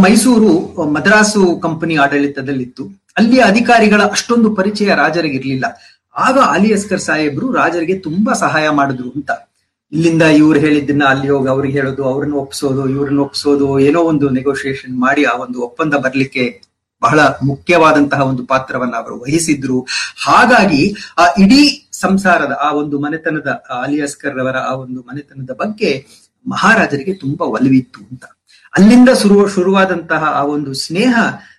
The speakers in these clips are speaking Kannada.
ಮೈಸೂರು ಮದ್ರಾಸು ಕಂಪನಿ ಆಡಳಿತದಲ್ಲಿತ್ತು ಅಲ್ಲಿಯ ಅಧಿಕಾರಿಗಳ ಅಷ್ಟೊಂದು ಪರಿಚಯ ರಾಜರಿಗೆ ಇರ್ಲಿಲ್ಲ ಆಗ ಅಲಿ ಅಸ್ಕರ್ ಸಾಹೇಬ್ರು ರಾಜರಿಗೆ ತುಂಬಾ ಸಹಾಯ ಮಾಡಿದ್ರು ಅಂತ ಇಲ್ಲಿಂದ ಇವ್ರು ಹೇಳಿದ್ದನ್ನ ಅಲ್ಲಿ ಹೋಗಿ ಅವ್ರಿಗೆ ಹೇಳೋದು ಅವ್ರನ್ನ ಒಪ್ಸೋದು ಇವ್ರನ್ನ ಒಪ್ಸೋದು ಏನೋ ಒಂದು ನೆಗೋಷಿಯೇಷನ್ ಮಾಡಿ ಆ ಒಂದು ಒಪ್ಪಂದ ಬರ್ಲಿಕ್ಕೆ ಬಹಳ ಮುಖ್ಯವಾದಂತಹ ಒಂದು ಪಾತ್ರವನ್ನ ಅವರು ವಹಿಸಿದ್ರು ಹಾಗಾಗಿ ಆ ಇಡೀ ಸಂಸಾರದ ಆ ಒಂದು ಮನೆತನದ ಅಲಿ ಅಸ್ಕರ್ ಅವರ ಆ ಒಂದು ಮನೆತನದ ಬಗ್ಗೆ ಮಹಾರಾಜರಿಗೆ ತುಂಬಾ ಒಲವಿತ್ತು ಅಂತ ಅಲ್ಲಿಂದ ಶುರು ಶುರುವಾದಂತಹ ಆ ಒಂದು ಸ್ನೇಹ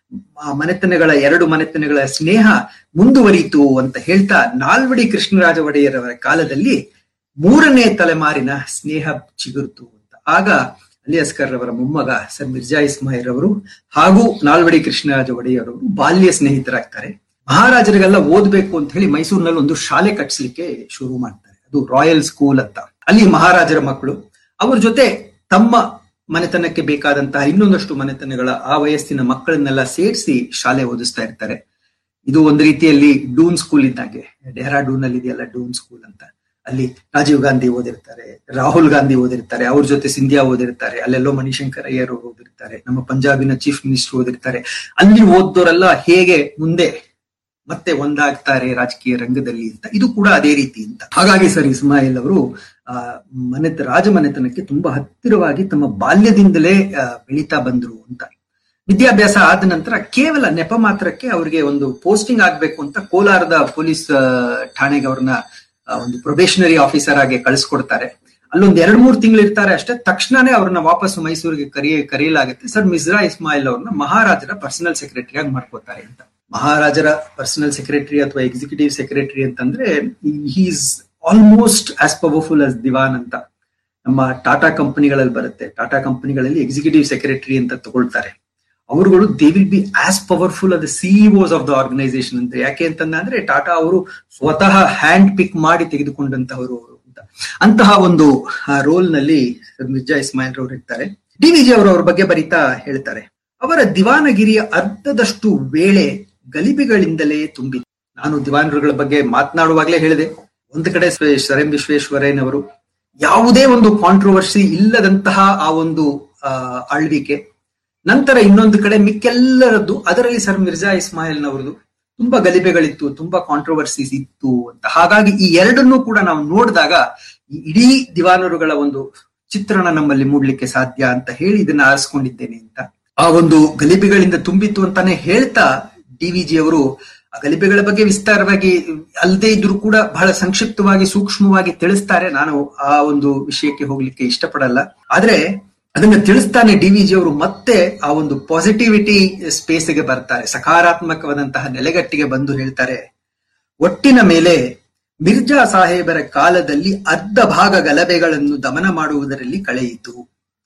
ಮನೆತನಗಳ ಎರಡು ಮನೆತನಗಳ ಸ್ನೇಹ ಮುಂದುವರಿಯಿತು ಅಂತ ಹೇಳ್ತಾ ನಾಲ್ವಡಿ ಕೃಷ್ಣರಾಜ ಒಡೆಯರವರ ಕಾಲದಲ್ಲಿ ಮೂರನೇ ತಲೆಮಾರಿನ ಸ್ನೇಹ ಚಿಗುರ್ತು ಅಂತ ಆಗ ಅಲಿ ಅಸ್ಕರ್ ರವರ ಮೊಮ್ಮಗ ಸರ್ ಮಿರ್ಜಾ ಇಸ್ಮಾಯಿಲ್ ಅವರು ಹಾಗೂ ನಾಲ್ವಡಿ ಕೃಷ್ಣರಾಜ ಒಡೆಯರ್ ಅವರು ಬಾಲ್ಯ ಸ್ನೇಹಿತರಾಗ್ತಾರೆ ಮಹಾರಾಜರಿಗೆಲ್ಲ ಓದ್ಬೇಕು ಅಂತ ಹೇಳಿ ಮೈಸೂರಿನಲ್ಲಿ ಒಂದು ಶಾಲೆ ಕಟ್ಸ್ಲಿಕ್ಕೆ ಶುರು ಮಾಡ್ತಾರೆ ಅದು ರಾಯಲ್ ಸ್ಕೂಲ್ ಅಂತ ಅಲ್ಲಿ ಮಹಾರಾಜರ ಮಕ್ಕಳು ಅವ್ರ ಜೊತೆ ತಮ್ಮ ಮನೆತನಕ್ಕೆ ಬೇಕಾದಂತಹ ಇನ್ನೊಂದಷ್ಟು ಮನೆತನಗಳ ಆ ವಯಸ್ಸಿನ ಮಕ್ಕಳನ್ನೆಲ್ಲ ಸೇರಿಸಿ ಶಾಲೆ ಓದಿಸ್ತಾ ಇರ್ತಾರೆ ಇದು ಒಂದು ರೀತಿಯಲ್ಲಿ ಡೂನ್ ಸ್ಕೂಲ್ ಇದ್ದಾಗೆ ಡೆಹ್ರಾಡೂನ್ ಅಲ್ಲಿ ಇದೆಯಲ್ಲ ಡೂನ್ ಸ್ಕೂಲ್ ಅಂತ ಅಲ್ಲಿ ರಾಜೀವ್ ಗಾಂಧಿ ಓದಿರ್ತಾರೆ ರಾಹುಲ್ ಗಾಂಧಿ ಓದಿರ್ತಾರೆ ಅವ್ರ ಜೊತೆ ಸಿಂಧಿಯಾ ಓದಿರ್ತಾರೆ ಅಲ್ಲೆಲ್ಲೋ ಮಣಿಶಂಕರ್ ಅಯ್ಯರ್ ಅವರು ಓದಿರ್ತಾರೆ ನಮ್ಮ ಪಂಜಾಬಿನ ಚೀಫ್ ಮಿನಿಸ್ಟರ್ ಓದಿರ್ತಾರೆ ಅಲ್ಲಿ ಓದ್ದೋರೆಲ್ಲ ಹೇಗೆ ಮುಂದೆ ಮತ್ತೆ ಒಂದಾಗ್ತಾರೆ ರಾಜಕೀಯ ರಂಗದಲ್ಲಿ ಅಂತ ಇದು ಕೂಡ ಅದೇ ರೀತಿ ಅಂತ ಹಾಗಾಗಿ ಸರ್ ಇಸ್ಮಾಯಿಲ್ ಅವರು ಆ ಮನೆತ ರಾಜಮನೆತನಕ್ಕೆ ತುಂಬಾ ಹತ್ತಿರವಾಗಿ ತಮ್ಮ ಬಾಲ್ಯದಿಂದಲೇ ಬೆಳೀತಾ ಬಂದ್ರು ಅಂತ ವಿದ್ಯಾಭ್ಯಾಸ ಆದ ನಂತರ ಕೇವಲ ನೆಪ ಮಾತ್ರಕ್ಕೆ ಅವರಿಗೆ ಒಂದು ಪೋಸ್ಟಿಂಗ್ ಆಗ್ಬೇಕು ಅಂತ ಕೋಲಾರದ ಪೊಲೀಸ್ ಠಾಣೆಗೆ ಅವ್ರನ್ನ ಒಂದು ಪ್ರೊಬೇಷನರಿ ಆಫೀಸರ್ ಆಗಿ ಕಳಿಸ್ಕೊಡ್ತಾರೆ ಅಲ್ಲೊಂದ್ ಎರಡ್ ಮೂರು ತಿಂಗಳು ಇರ್ತಾರೆ ಅಷ್ಟೇ ತಕ್ಷಣನೇ ಅವ್ರನ್ನ ವಾಪಸ್ ಮೈಸೂರಿಗೆ ಕರೆಯ ಕರೆಯಲಾಗುತ್ತೆ ಸರ್ ಮಿಸ್ರಾ ಇಸ್ಮಾಯಿಲ್ ಅವ್ರನ್ನ ಮಹಾರಾಜರ ಪರ್ಸನಲ್ ಸೆಕ್ರೆಟರಿ ಆಗಿ ಮಾಡ್ಕೋತಾರೆ ಅಂತ ಮಹಾರಾಜರ ಪರ್ಸನಲ್ ಸೆಕ್ರೆಟರಿ ಅಥವಾ ಎಕ್ಸಿಕ್ಯೂಟಿವ್ ಸೆಕ್ರೆಟರಿ ಅಂತಂದ್ರೆ is almost as powerful as Diwan ಅಂತ ನಮ್ಮ ಟಾಟಾ ಕಂಪನಿಗಳಲ್ಲಿ ಬರುತ್ತೆ ಟಾಟಾ ಕಂಪನಿಗಳಲ್ಲಿ ಎಕ್ಸಿಕ್ಯೂಟಿವ್ ಸೆಕ್ರೆಟರಿ ಅಂತ ತಗೊಳ್ತಾರೆ ಅವರುಗಳು they will be as powerful ಅದ ಸಿಇಒಸ್ ಆಫ್ ದ ಆರ್ಗನೈಸೇಷನ್ ಅಂತ ಯಾಕೆ ಅಂತಂದ್ರೆ ಟಾಟಾ ಅವರು ಸ್ವತಃ ಹ್ಯಾಂಡ್ ಪಿಕ್ ಮಾಡಿ ತೆಗೆದುಕೊಂಡಂತಹವರು ಅಂತ ಅಂತಹ ಒಂದು ರೋಲ್ ನಲ್ಲಿ ಮಿರ್ಜಾ ಇಸ್ಮಾಯಿಲ್ ಅವರು ಇರ್ತಾರೆ ಡಿ ವಿಜಿ ಅವರು ಅವ್ರ ಬಗ್ಗೆ ಬರೀತಾ ಹೇಳ್ತಾರೆ ಅವರ ದಿವಾನಗಿರಿಯ ಅರ್ಧದಷ್ಟು ವೇಳೆ ಗಲಿಬಿಗಳಿಂದಲೇ ತುಂಬಿತ್ತು ನಾನು ದಿವಾನರುಗಳ ಬಗ್ಗೆ ಮಾತನಾಡುವಾಗಲೇ ಹೇಳಿದೆ ಒಂದು ಕಡೆ ಸರ್ ಎಂ ವಿಶ್ವೇಶ್ವರಯ್ಯನವರು ಯಾವುದೇ ಒಂದು ಕಾಂಟ್ರವರ್ಸಿ ಇಲ್ಲದಂತಹ ಆ ಒಂದು ಆಳ್ವಿಕೆ ನಂತರ ಇನ್ನೊಂದು ಕಡೆ ಮಿಕ್ಕೆಲ್ಲರದ್ದು ಅದರಲ್ಲಿ ಸರ್ ಮಿರ್ಜಾ ಇಸ್ಮಾಯಿಲ್ನವರದು ತುಂಬಾ ಗಲಿಬೆಗಳಿತ್ತು ತುಂಬಾ ಕಾಂಟ್ರವರ್ಸೀಸ್ ಇತ್ತು ಅಂತ ಹಾಗಾಗಿ ಈ ಎರಡನ್ನೂ ಕೂಡ ನಾವು ನೋಡಿದಾಗ ಈ ಇಡೀ ದಿವಾನರುಗಳ ಒಂದು ಚಿತ್ರಣ ನಮ್ಮಲ್ಲಿ ಮೂಡ್ಲಿಕ್ಕೆ ಸಾಧ್ಯ ಅಂತ ಹೇಳಿ ಇದನ್ನ ಆರಿಸ್ಕೊಂಡಿದ್ದೇನೆ ಅಂತ ಆ ಒಂದು ಗಲಿಬೆಗಳಿಂದ ತುಂಬಿತ್ತು ಅಂತಾನೆ ಹೇಳ್ತಾ ಡಿ ವಿ ಜಿ ಅವರು ಆ ಗಲಿಬೆಗಳ ಬಗ್ಗೆ ವಿಸ್ತಾರವಾಗಿ ಅಲ್ಲದೆ ಇದ್ರೂ ಕೂಡ ಬಹಳ ಸಂಕ್ಷಿಪ್ತವಾಗಿ ಸೂಕ್ಷ್ಮವಾಗಿ ತಿಳಿಸ್ತಾರೆ ನಾನು ಆ ಒಂದು ವಿಷಯಕ್ಕೆ ಹೋಗ್ಲಿಕ್ಕೆ ಇಷ್ಟಪಡಲ್ಲ ಆದ್ರೆ ಅದನ್ನ ತಿಳಿಸ್ತಾನೆ ಡಿ ವಿ ಜಿ ಅವರು ಮತ್ತೆ ಆ ಒಂದು ಪಾಸಿಟಿವಿಟಿ ಸ್ಪೇಸ್ಗೆ ಬರ್ತಾರೆ ಸಕಾರಾತ್ಮಕವಾದಂತಹ ನೆಲೆಗಟ್ಟಿಗೆ ಬಂದು ಹೇಳ್ತಾರೆ ಒಟ್ಟಿನ ಮೇಲೆ ಮಿರ್ಜಾ ಸಾಹೇಬರ ಕಾಲದಲ್ಲಿ ಅರ್ಧ ಭಾಗ ಗಲಭೆಗಳನ್ನು ದಮನ ಮಾಡುವುದರಲ್ಲಿ ಕಳೆಯಿತು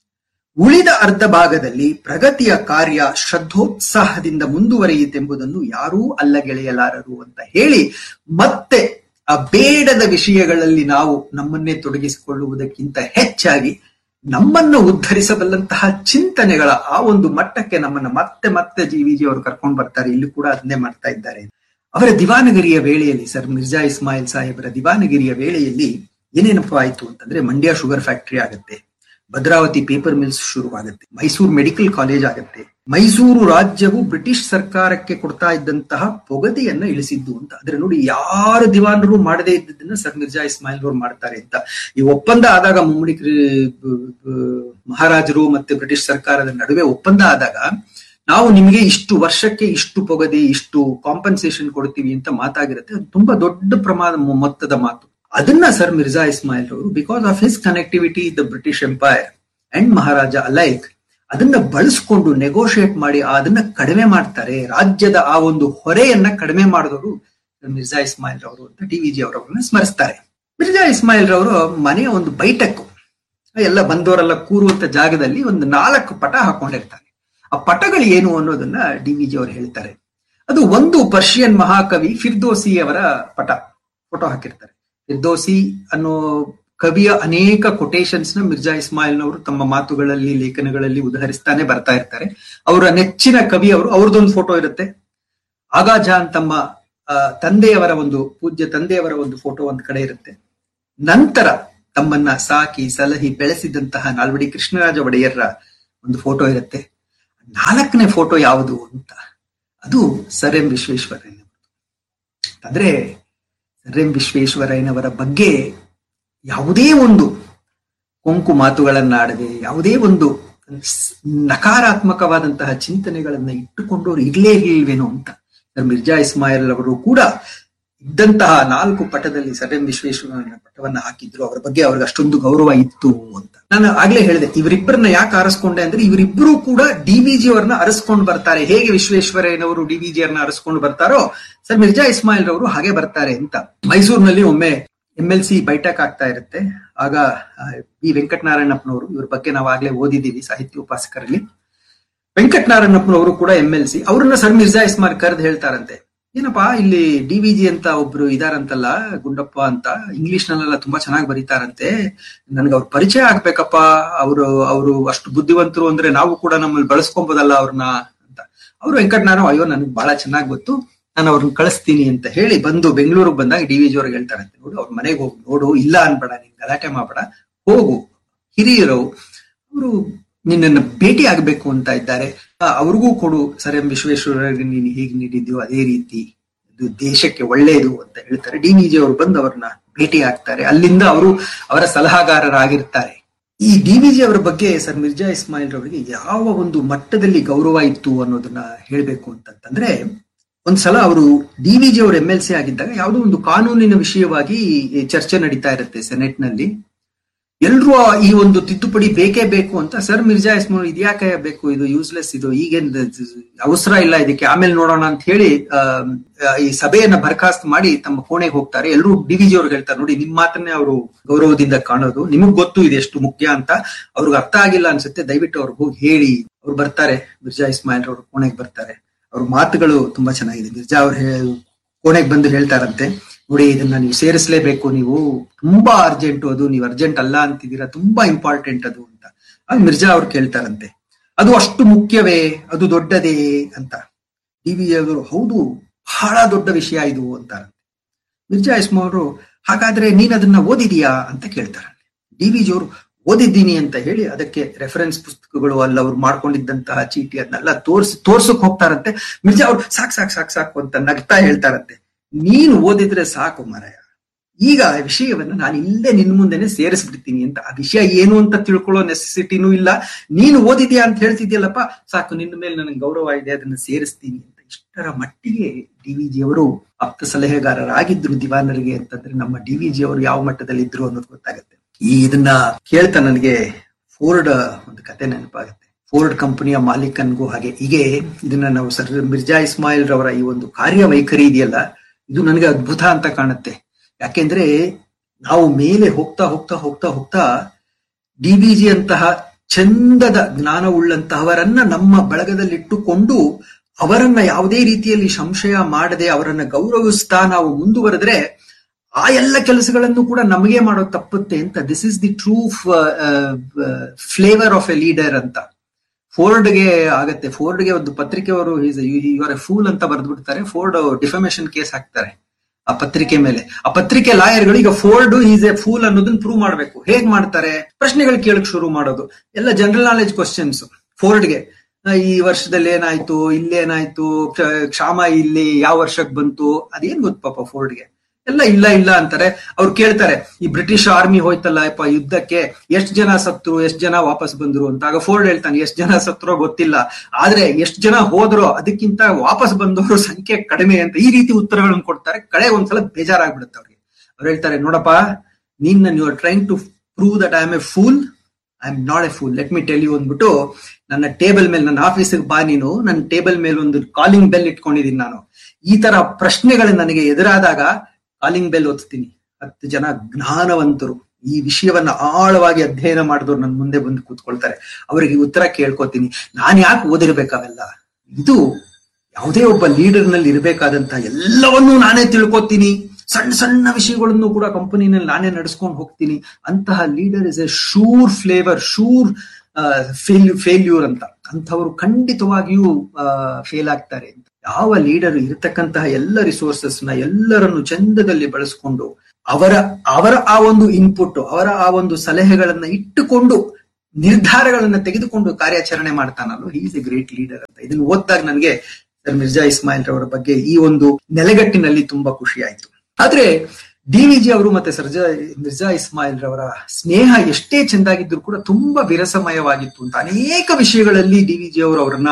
ಉಳಿದ ಅರ್ಧ ಭಾಗದಲ್ಲಿ ಪ್ರಗತಿಯ ಕಾರ್ಯ ಶ್ರದ್ಧೋತ್ಸಾಹದಿಂದ ಮುಂದುವರಿಯಿತೆಂಬುದನ್ನು ಯಾರೂ ಅಲ್ಲಗೆಳೆಯಲಾರರು ಅಂತ ಹೇಳಿ ಮತ್ತೆ ಆ ಬೇಡದ ವಿಷಯಗಳಲ್ಲಿ ನಾವು ನಮ್ಮನ್ನೇ ತೊಡಗಿಸಿಕೊಳ್ಳುವುದಕ್ಕಿಂತ ಹೆಚ್ಚಾಗಿ ನಮ್ಮನ್ನು ಉದ್ಧರಿಸಬಲ್ಲಂತಹ ಚಿಂತನೆಗಳ ಆ ಒಂದು ಮಟ್ಟಕ್ಕೆ ನಮ್ಮನ್ನ ಮತ್ತೆ ಮತ್ತೆ ಜಿ ವಿ ಜಿ ಅವರು ಕರ್ಕೊಂಡು ಬರ್ತಾರೆ ಇಲ್ಲಿ ಕೂಡ ಅದನ್ನೇ ಮಾಡ್ತಾ ಇದ್ದಾರೆ ಅವರ ದಿವಾನಗಿರಿಯ ವೇಳೆಯಲ್ಲಿ ಸರ್ ಮಿರ್ಜಾ ಇಸ್ಮಾಯಿಲ್ ಸಾಹೇಬರ ದಿವಾನಗಿರಿಯ ವೇಳೆಯಲ್ಲಿ ಏನೇನಪ್ಪ ಆಯ್ತು ಅಂತಂದ್ರೆ ಮಂಡ್ಯ ಶುಗರ್ ಫ್ಯಾಕ್ಟರಿ ಆಗುತ್ತೆ ಭದ್ರಾವತಿ ಪೇಪರ್ ಮಿಲ್ಸ್ ಶುರುವಾಗುತ್ತೆ ಮೈಸೂರು ಮೆಡಿಕಲ್ ಕಾಲೇಜ್ ಆಗುತ್ತೆ ಮೈಸೂರು ರಾಜ್ಯವು ಬ್ರಿಟಿಷ್ ಸರ್ಕಾರಕ್ಕೆ ಕೊಡ್ತಾ ಇದ್ದಂತಹ ಪೊಗದೆಯನ್ನ ಇಳಿಸಿದ್ದು ಅಂತ ಆದ್ರೆ ನೋಡಿ ಯಾರು ದಿವಾನರು ಮಾಡದೇ ಇದ್ದದನ್ನ ಸರ್ ಮಿರ್ಜಾ ಇಸ್ಮಾಯಿಲ್ ಅವರು ಮಾಡ್ತಾರೆ ಅಂತ ಈ ಒಪ್ಪಂದ ಆದಾಗ ಮುಮ್ಮಡಿ ಮಹಾರಾಜರು ಮತ್ತೆ ಬ್ರಿಟಿಷ್ ಸರ್ಕಾರದ ನಡುವೆ ಒಪ್ಪಂದ ಆದಾಗ ನಾವು ನಿಮಗೆ ಇಷ್ಟು ವರ್ಷಕ್ಕೆ ಇಷ್ಟು ಪೊಗದೆ ಇಷ್ಟು ಕಾಂಪನ್ಸೇಷನ್ ಕೊಡ್ತೀವಿ ಅಂತ ಮಾತಾಗಿರುತ್ತೆ ಅದು ತುಂಬಾ ದೊಡ್ಡ ಪ್ರಮಾಣ ಮೊತ್ತದ ಮಾತು ಅದನ್ನ ಸರ್ ಮಿರ್ಜಾ ಇಸ್ಮಾಯಿಲ್ ಅವರು because of his connectivity the British empire and Maharaja alike ಅದನ್ನ ಬಳಸ್ಕೊಂಡು ನೆಗೋಷಿಯೇಟ್ ಮಾಡಿ ಅದನ್ನ ಕಡಿಮೆ ಮಾಡ್ತಾರೆ ರಾಜ್ಯದ ಆ ಒಂದು ಹೊರೆಯನ್ನ ಕಡಿಮೆ ಮಾಡಿದವರು ಮಿರ್ಜಾ ಇಸ್ಮಾಯಿಲ್ ಅವರು ಅಂತ ಡಿ ವಿ ಜಿ ಅವರವ್ರನ್ನ ಸ್ಮರಿಸ್ತಾರೆ ಮಿರ್ಜಾ ಇಸ್ಮಾಯಿಲ್ ಅವರು ಮನೆಯ ಒಂದು ಬೈಟಕ್ಕು ಎಲ್ಲ ಬಂದವರೆಲ್ಲ ಕೂರುವಂತ ಜಾಗದಲ್ಲಿ ಒಂದು ನಾಲ್ಕು ಪಟ ಹಾಕೊಂಡಿರ್ತಾರೆ ಆ ಪಟಗಳು ಏನು ಅನ್ನೋದನ್ನ ಡಿ ವಿ ಜಿ ಅವರು ಹೇಳ್ತಾರೆ ಅದು ಒಂದು ಪರ್ಷಿಯನ್ ಮಹಾಕವಿ ಫಿರ್ದೋಸಿ ಅವರ ಪಟ ಫೋಟೋ ಹಾಕಿರ್ತಾರೆ ಫಿರ್ದೋಸಿ ಅನ್ನೋ ಕವಿಯ ಅನೇಕ ಕೊಟೇಶನ್ಸ್ ನ ಮಿರ್ಜಾ ಇಸ್ಮಾಯಿಲ್ನವರು ತಮ್ಮ ಮಾತುಗಳಲ್ಲಿ ಲೇಖನಗಳಲ್ಲಿ ಉದಾಹರಿಸ್ತಾನೆ ಬರ್ತಾ ಇರ್ತಾರೆ ಅವರ ನೆಚ್ಚಿನ ಕವಿ ಅವರು ಅವ್ರದ್ದೊಂದು ಫೋಟೋ ಇರುತ್ತೆ ಆಗಾ ಜಾನ್ ತಮ್ಮ ತಂದೆಯವರ ಒಂದು ಪೂಜ್ಯ ತಂದೆಯವರ ಒಂದು ಫೋಟೋ ಒಂದ್ ಕಡೆ ಇರುತ್ತೆ ನಂತರ ತಮ್ಮನ್ನ ಸಾಕಿ ಸಲಹಿ ಬೆಳೆಸಿದಂತಹ ನಾಲ್ವಡಿ ಕೃಷ್ಣರಾಜ ಒಡೆಯರ್ರ ಒಂದು ಫೋಟೋ ಇರುತ್ತೆ ನಾಲ್ಕನೇ ಫೋಟೋ ಯಾವುದು ಅಂತ ಅದು ಸರ್ ಎಂ ವಿಶ್ವೇಶ್ವರಯ್ಯ ಅಂದ್ರೆ ಸರ್ ಎಂ ವಿಶ್ವೇಶ್ವರಯ್ಯನವರ ಬಗ್ಗೆ ಯಾವುದೇ ಒಂದು ಕೊಂಕು ಮಾತುಗಳನ್ನಾಡದೆ ಯಾವುದೇ ಒಂದು ನಕಾರಾತ್ಮಕವಾದಂತಹ ಚಿಂತನೆಗಳನ್ನ ಇಟ್ಟುಕೊಂಡು ಅವ್ರು ಇರ್ಲೇ ಇರ್ಲಿಲ್ವೇನೋ ಅಂತ ಸರ್ ಮಿರ್ಜಾ ಇಸ್ಮಾಯಿಲ್ ಅವರು ಕೂಡ ಇದ್ದಂತಹ ನಾಲ್ಕು ಪಟದಲ್ಲಿ ಸರ್ ಎಂ ವಿಶ್ವೇಶ್ವರಯ್ಯನ ಪಟವನ್ನ ಹಾಕಿದ್ರು ಅವರ ಬಗ್ಗೆ ಅವ್ರಿಗೆ ಅಷ್ಟೊಂದು ಗೌರವ ಇತ್ತು ಅಂತ ನಾನು ಆಗ್ಲೇ ಹೇಳಿದೆ ಇವರಿಬ್ಬರನ್ನ ಯಾಕೆ ಆರಿಸ್ಕೊಂಡೆ ಅಂದ್ರೆ ಇವರಿಬ್ಬರು ಕೂಡ ಡಿ ವಿ ಜಿ ಅವರನ್ನ ಅರಸ್ಕೊಂಡು ಬರ್ತಾರೆ ಹೇಗೆ ವಿಶ್ವೇಶ್ವರಯ್ಯನವರು ಡಿ ವಿ ಜಿ ಅವರನ್ನ ಅರಸ್ಕೊಂಡು ಬರ್ತಾರೋ ಸರ್ ಮಿರ್ಜಾ ಇಸ್ಮಾಯಿಲ್ ಅವರು ಹಾಗೆ ಬರ್ತಾರೆ ಅಂತ ಮೈಸೂರಿನಲ್ಲಿ ಒಮ್ಮೆ ಎಂ ಎಲ್ ಸಿ ಬೈಠಕ್ ಆಗ್ತಾ ಇರುತ್ತೆ ಆಗ ಬಿ ವೆಂಕಟನಾರಾಯಣಪ್ಪನವರು ಇವ್ರ ಬಗ್ಗೆ ನಾವು ಆಗ್ಲೇ ಓದಿದ್ದೀವಿ ಸಾಹಿತ್ಯ ಉಪಾಸಕರಲ್ಲಿ ವೆಂಕಟನಾರಾಯಣಪ್ಪನವರು ಕೂಡ ಎಂ ಎಲ್ ಸಿ ಅವ್ರನ್ನ ಸರ್ ಮಿರ್ಜಾ ಇಸ್ಮಾಲ್ ಕರೆದು ಹೇಳ್ತಾರಂತೆ ಏನಪ್ಪಾ ಇಲ್ಲಿ ಡಿ ವಿ ಜಿ ಅಂತ ಒಬ್ರು ಇದಾರಂತಲ್ಲ ಗುಂಡಪ್ಪ ಅಂತ ಇಂಗ್ಲಿಷ್ ನಲ್ಲೆಲ್ಲ ತುಂಬಾ ಚೆನ್ನಾಗಿ ಬರೀತಾರಂತೆ ನನ್ಗೆ ಅವ್ರ ಪರಿಚಯ ಆಗ್ಬೇಕಪ್ಪ ಅವರು ಅವರು ಅಷ್ಟು ಬುದ್ಧಿವಂತರು ಅಂದ್ರೆ ನಾವು ಕೂಡ ನಮ್ಮಲ್ಲಿ ಬಳಸ್ಕೊಬೋದಲ್ಲ ಅವ್ರನ್ನ ಅಂತ ಅವ್ರು ವೆಂಕಟನಾರಾಯಣ ಅಯ್ಯೋ ನನ್ಗೆ ಬಹಳ ಚೆನ್ನಾಗಿ ಗೊತ್ತು ನಾನು ಅವ್ರನ್ನ ಕಳಿಸ್ತೀನಿ ಅಂತ ಹೇಳಿ ಬಂದು ಬೆಂಗಳೂರಿಗೆ ಬಂದಾಗ ಡಿ ವಿ ಜಿ ಅವ್ರಿಗೆ ಹೇಳ್ತಾರಂತೆ ನೋಡು ಅವ್ರ ಮನೆಗೆ ಹೋಗಿ ನೋಡು ಇಲ್ಲ ಅನ್ಬೇಡ ನೀನ್ ಗಲಾಟೆ ಮಾಡಬೇಡ ಹೋಗು ಹಿರಿಯರು ಅವರು ನಿನ್ನನ್ನು ಭೇಟಿ ಆಗ್ಬೇಕು ಅಂತ ಇದ್ದಾರೆ ಅವ್ರಿಗೂ ಕೊಡು ಸರ್ ಎಂ ವಿಶ್ವೇಶ್ವರರಿಗೆ ನೀನು ಹೇಗೆ ನೀಡಿದ್ಯೋ ಅದೇ ರೀತಿ ಇದು ದೇಶಕ್ಕೆ ಒಳ್ಳೆಯದು ಅಂತ ಹೇಳ್ತಾರೆ ಡಿ ವಿ ಜಿ ಅವರು ಬಂದು ಅವ್ರನ್ನ ಭೇಟಿ ಆಗ್ತಾರೆ ಅಲ್ಲಿಂದ ಅವರು ಅವರ ಸಲಹಾಗಾರರಾಗಿರ್ತಾರೆ ಈ ಡಿ ವಿ ಜಿ ಅವರ ಬಗ್ಗೆ ಸರ್ ಮಿರ್ಜಾ ಇಸ್ಮಾಯಿಲ್ ಅವರಿಗೆ ಯಾವ ಒಂದು ಮಟ್ಟದಲ್ಲಿ ಗೌರವ ಇತ್ತು ಅನ್ನೋದನ್ನ ಹೇಳ್ಬೇಕು ಅಂತಂತಂದ್ರೆ ಒಂದ್ಸಲ ಅವರು ಡಿ ವಿ ಜಿ ಅವರು ಎಂ ಎಲ್ ಸಿ ಆಗಿದ್ದಾಗ ಯಾವುದೋ ಒಂದು ಕಾನೂನಿನ ವಿಷಯವಾಗಿ ಚರ್ಚೆ ನಡೀತಾ ಇರುತ್ತೆ ಸೆನೆಟ್ ನಲ್ಲಿ ಎಲ್ರೂ ಈ ಒಂದು ತಿದ್ದುಪಡಿ ಬೇಕೇ ಬೇಕು ಅಂತ ಸರ್ ಮಿರ್ಜಾ ಇಸ್ಮಾಲ್ ಇದ್ಯಾಕೆ ಬೇಕು ಇದು ಯೂಸ್ಲೆಸ್ ಇದು ಈಗೇನ್ ಅವಸರ ಇಲ್ಲ ಇದಕ್ಕೆ ಆಮೇಲೆ ನೋಡೋಣ ಅಂತ ಹೇಳಿ ಈ ಸಭೆಯನ್ನ ಬರ್ಖಾಸ್ತ್ ಮಾಡಿ ತಮ್ಮ ಕೋಣೆಗೆ ಹೋಗ್ತಾರೆ ಎಲ್ಲರೂ ಡಿ ವಿ ಜಿ ಅವ್ರಿಗೆ ಹೇಳ್ತಾರೆ ನೋಡಿ ನಿಮ್ ಮಾತನ್ನೇ ಅವರು ಗೌರವದಿಂದ ಕಾಣೋದು ನಿಮಗ್ ಗೊತ್ತು ಇದು ಎಷ್ಟು ಮುಖ್ಯ ಅಂತ ಅವ್ರಿಗೆ ಅರ್ಥ ಆಗಿಲ್ಲ ಅನ್ಸುತ್ತೆ ದಯವಿಟ್ಟು ಅವ್ರಿಗೆ ಹೋಗಿ ಹೇಳಿ ಅವ್ರು ಬರ್ತಾರೆ ಮಿರ್ಜಾ ಇಸ್ಮಾಯಿಲ್ ಅವ್ರ ಕೋಣೆಗೆ ಬರ್ತಾರೆ ಅವ್ರ ಮಾತುಗಳು ತುಂಬಾ ಚೆನ್ನಾಗಿದೆ ಮಿರ್ಜಾ ಅವ್ರು ಕೋಣೆಗೆ ಬಂದು ಹೇಳ್ತಾರಂತೆ ನೋಡಿ ಇದನ್ನ ನೀವು ಸೇರಿಸಲೇಬೇಕು ನೀವು ತುಂಬಾ ಅರ್ಜೆಂಟ್ ಅದು ನೀವು ಅರ್ಜೆಂಟ್ ಅಲ್ಲ ಅಂತಿದ್ದೀರಾ ತುಂಬಾ ಇಂಪಾರ್ಟೆಂಟ್ ಅದು ಅಂತ ಆಗ ಮಿರ್ಜಾ ಅವ್ರು ಕೇಳ್ತಾರಂತೆ ಅದು ಅಷ್ಟು ಮುಖ್ಯವೇ ಅದು ದೊಡ್ಡದೇ ಅಂತ ಡಿ ವಿ ಅವರು ಹೌದು ಬಹಳ ದೊಡ್ಡ ವಿಷಯ ಇದು ಅಂತಾರಂತೆ ಮಿರ್ಜಾ ಇಸ್ಮಾ ಅವರು ಹಾಗಾದ್ರೆ ನೀನ್ ಅದನ್ನ ಓದಿದೀಯಾ ಅಂತ ಕೇಳ್ತಾರೆ ಡಿ ವಿ ಜಿ ಅವರು ಓದಿದ್ದೀನಿ ಅಂತ ಹೇಳಿ ಅದಕ್ಕೆ ರೆಫರೆನ್ಸ್ ಪುಸ್ತಕಗಳು ಅಲ್ಲ ಅವ್ರು ಮಾಡ್ಕೊಂಡಿದ್ದಂತಹ ಚೀಟಿ ಅದನ್ನೆಲ್ಲ ತೋರ್ಸಿ ತೋರ್ಸಕ್ ಹೋಗ್ತಾರಂತೆ ಮಿರ್ಜಾ ಅವ್ರು ಸಾಕ್ ಸಾಕ್ ಸಾಕ್ ಸಾಕು ಅಂತ ನಗ್ತಾ ಹೇಳ್ತಾರಂತೆ ನೀನು ಓದಿದ್ರೆ ಸಾಕು ಮರಯ ಈಗ ಆ ವಿಷಯವನ್ನ ನಾನು ಇಲ್ಲೇ ನಿನ್ ಮುಂದೆನೆ ಸೇರಿಸ್ಬಿಡ್ತೀನಿ ಅಂತ ಆ ವಿಷಯ ಏನು ಅಂತ ತಿಳ್ಕೊಳ್ಳೋ ನೆಸೆಸಿಟಿನೂ ಇಲ್ಲ ನೀನು ಓದಿದ್ಯಾ ಅಂತ ಹೇಳ್ತಿದ್ಯಲ್ಲಪ್ಪ ಸಾಕು ನಿನ್ನ ಮೇಲೆ ನನಗೆ ಗೌರವ ಇದೆ ಅದನ್ನ ಸೇರಿಸ್ತೀನಿ ಅಂತ ಇಷ್ಟರ ಮಟ್ಟಿಗೆ ಡಿ ವಿ ಜಿ ಅವರು ಆಪ್ತ ಸಲಹೆಗಾರರಾಗಿದ್ರು ದಿವಾನರಿಗೆ ಅಂತಂದ್ರೆ ನಮ್ಮ ಡಿ ವಿ ಜಿ ಅವರು ಯಾವ ಮಟ್ಟದಲ್ಲಿ ಇದ್ರು ಅನ್ನೋದು ಗೊತ್ತಾಗುತ್ತೆ ಈ ಇದನ್ನ ಕೇಳ್ತಾ ನನಗೆ ಫೋರ್ಡ್ ಒಂದು ಕತೆ ನೆನಪಾಗುತ್ತೆ ಫೋರ್ಡ್ ಕಂಪನಿಯ ಮಾಲೀಕನ್ಗೂ ಹಾಗೆ ಹೀಗೆ ಇದನ್ನ ನಾವು ಸರ್ ಮಿರ್ಜಾ ಇಸ್ಮಾಯಿಲ್ ರವರ ಈ ಒಂದು ಕಾರ್ಯವೈಖರಿ ಇದೆಯಲ್ಲ ಇದು ನನಗೆ ಅದ್ಭುತ ಅಂತ ಕಾಣುತ್ತೆ ಯಾಕೆಂದ್ರೆ ನಾವು ಮೇಲೆ ಹೋಗ್ತಾ ಹೋಗ್ತಾ ಹೋಗ್ತಾ ಹೋಗ್ತಾ ಡಿ ಬಿ ಜಿ ಅಂತಹ ಚಂದದ ಜ್ಞಾನವುಳ್ಳಂತಹವರನ್ನ ನಮ್ಮ ಬಳಗದಲ್ಲಿಟ್ಟುಕೊಂಡು ಅವರನ್ನ ಯಾವುದೇ ರೀತಿಯಲ್ಲಿ ಸಂಶಯ ಮಾಡದೆ ಅವರನ್ನ ಗೌರವಿಸ್ತಾ ನಾವು ಮುಂದುವರೆದ್ರೆ ಆ ಎಲ್ಲ ಕೆಲಸಗಳನ್ನು ಕೂಡ ನಮಗೆ ಮಾಡೋ ತಪ್ಪುತ್ತೆ ಅಂತ this is the true flavour of a leader ಅಂತ ಫೋರ್ಡ್ಗೆ ಆಗತ್ತೆ ಫೋರ್ಡ್ಗೆ ಒಂದು ಪತ್ರಿಕೆಯವರು ಇವರ ಫೂಲ್ ಅಂತ ಬರೆದ್ಬಿಡ್ತಾರೆ ಫೋರ್ಡ್ ಡಿಫಮೇಶನ್ ಕೇಸ್ ಹಾಕ್ತಾರೆ ಆ ಪತ್ರಿಕೆ ಮೇಲೆ ಆ ಪತ್ರಿಕೆ ಲಾಯರ್ಗಳು ಈಗ ಫೋರ್ಡ್ ಈಸ್ ಎ ಫೂಲ್ ಅನ್ನೋದನ್ನ ಪ್ರೂವ್ ಮಾಡ್ಬೇಕು ಹೇಗ್ ಮಾಡ್ತಾರೆ ಪ್ರಶ್ನೆಗಳು ಕೇಳಕ್ ಶುರು ಮಾಡೋದು ಎಲ್ಲ ಜನರಲ್ ನಾಲೆಜ್ ಕ್ವಶನ್ಸ್ ಫೋರ್ಡ್ಗೆ ಈ ವರ್ಷದಲ್ಲಿ ಏನಾಯ್ತು ಇಲ್ಲೇನಾಯ್ತು ಕ್ಷಾಮ ಇಲ್ಲಿ ಯಾವ ವರ್ಷಕ್ಕೆ ಬಂತು ಅದೇನ್ ಗೊತ್ತು ಪಾಪ ಫೋರ್ಡ್ಗೆ ಎಲ್ಲ ಇಲ್ಲ ಇಲ್ಲ ಅಂತಾರೆ ಅವ್ರು ಕೇಳ್ತಾರೆ ಈ ಬ್ರಿಟಿಷ್ ಆರ್ಮಿ ಹೋಯ್ತಲ್ಲ ಯಪ್ಪ ಯುದ್ಧಕ್ಕೆ ಎಷ್ಟ್ ಜನ ಸತ್ರು ಎಷ್ಟ್ ಜನ ವಾಪಸ್ ಬಂದ್ರು ಅಂತ ಆಗ ಫೋರ್ಡ್ ಹೇಳ್ತಾನೆ ಎಷ್ಟ್ ಜನ ಸತ್ರೋ ಗೊತ್ತಿಲ್ಲ ಆದ್ರೆ ಎಷ್ಟ್ ಜನ ಹೋದ್ರೋ ಅದಕ್ಕಿಂತ ವಾಪಸ್ ಬಂದವರು ಸಂಖ್ಯೆ ಕಡಿಮೆ ಅಂತ ಈ ರೀತಿ ಉತ್ತರಗಳನ್ನು ಕೊಡ್ತಾರೆ ಕಡೆ ಒಂದ್ಸಲ ಬೇಜಾರಾಗ್ಬಿಡುತ್ತೆ ಅವ್ರಿಗೆ ಅವ್ರು ಹೇಳ್ತಾರೆ ನೋಡಪ್ಪ ನೀನ್ you are trying to prove that I am a fool I am not a fool let me tell you ಅಂದ್ಬಿಟ್ಟು ನನ್ನ ಟೇಬಲ್ ಮೇಲೆ ನನ್ನ ಆಫೀಸಿಗೆ ಬಾ ನೀನು ನನ್ನ ಟೇಬಲ್ ಮೇಲೆ ಒಂದು ಕಾಲಿಂಗ್ ಬೆಲ್ ಇಟ್ಕೊಂಡಿದ್ದೀನಿ ನಾನು ಈ ತರ ಪ್ರಶ್ನೆಗಳು ನನಗೆ ಎದುರಾದಾಗ ಕಾಲಿಂಗ್ ಬೆಲ್ ಓದ್ತೀನಿ ಹತ್ತು ಜನ ಜ್ಞಾನವಂತರು ಈ ವಿಷಯವನ್ನ ಆಳವಾಗಿ ಅಧ್ಯಯನ ಮಾಡಿದವ್ರು ನನ್ನ ಮುಂದೆ ಬಂದು ಕೂತ್ಕೊಳ್ತಾರೆ ಅವರಿಗೆ ಉತ್ತರ ಕೇಳ್ಕೊತೀನಿ ನಾನ್ ಯಾಕೆ ಓದಿರ್ಬೇಕಾವೆಲ್ಲ ಇದು ಯಾವುದೇ ಒಬ್ಬ ಲೀಡರ್ ನಲ್ಲಿ ಇರಬೇಕಾದಂತ ಎಲ್ಲವನ್ನೂ ನಾನೇ ತಿಳ್ಕೊತೀನಿ ಸಣ್ಣ ಸಣ್ಣ ವಿಷಯಗಳನ್ನು ಕೂಡ ಕಂಪನಿನಲ್ಲಿ ನಾನೇ ನಡೆಸ್ಕೊಂಡು ಹೋಗ್ತೀನಿ ಅಂತಹ leader is a sure flavour sure fail failure ಅಂತ ಅಂಥವರು ಖಂಡಿತವಾಗಿಯೂ ಫೇಲ್ ಆಗ್ತಾರೆ ಅಂತ ಯಾವ ಲೀಡರ್ ಇರತಕ್ಕಂತಹ ಎಲ್ಲ ರಿಸೋರ್ಸಸ್ ನ ಎಲ್ಲರನ್ನು ಚಂದದಲ್ಲಿ ಬಳಸಿಕೊಂಡು ಅವರ ಅವರ ಆ ಒಂದು ಇನ್ಪುಟ್ ಅವರ ಆ ಒಂದು ಸಲಹೆಗಳನ್ನ ಇಟ್ಟುಕೊಂಡು ನಿರ್ಧಾರಗಳನ್ನ ತೆಗೆದುಕೊಂಡು ಕಾರ್ಯಾಚರಣೆ ಮಾಡ್ತಾನಲ್ಲೋ he is a great leader ಅಂತ ಇದನ್ನು ಓದಿದಾಗ ನನಗೆ ಸರ್ ಮಿರ್ಜಾ ಇಸ್ಮಾಯಿಲ್ ರವರ ಬಗ್ಗೆ ಈ ಒಂದು ನೆಲೆಗಟ್ಟಿನಲ್ಲಿ ತುಂಬಾ ಖುಷಿ ಆಯ್ತು ಆದ್ರೆ ಡಿ ವಿಜಿ ಅವರು ಮತ್ತೆ ಸರ್ಜಾ ಮಿರ್ಜಾ ಇಸ್ಮಾಯಿಲ್ ರವರ ಸ್ನೇಹ ಎಷ್ಟೇ ಚೆಂದಾಗಿದ್ರು ಕೂಡ ತುಂಬಾ ವಿರಸಮಯವಾಗಿತ್ತು ಅಂತ ಅನೇಕ ವಿಷಯಗಳಲ್ಲಿ ಡಿ ವಿಜಿ ಅವರು ಅವರನ್ನ